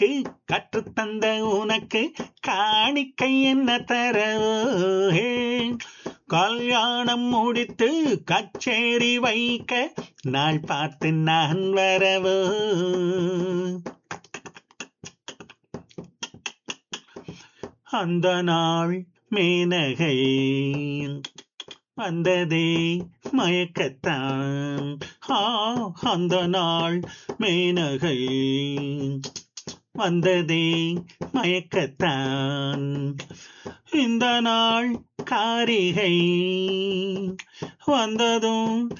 எனக்கு கற்றுத்தந்த உனக்கு காணிக்கை என்ன தரவோ ஹே. கல்யாணம் முடித்து கச்சேரி வைக்க நாள் பார்த்து நான் வரவோ அந்த நாள் மேனகை வந்ததே மயக்கத்தான் ஆ அந்த நாள் மேனகை வந்ததே மயக்கத்தான் இந்த நாள் காரிகை வந்ததும்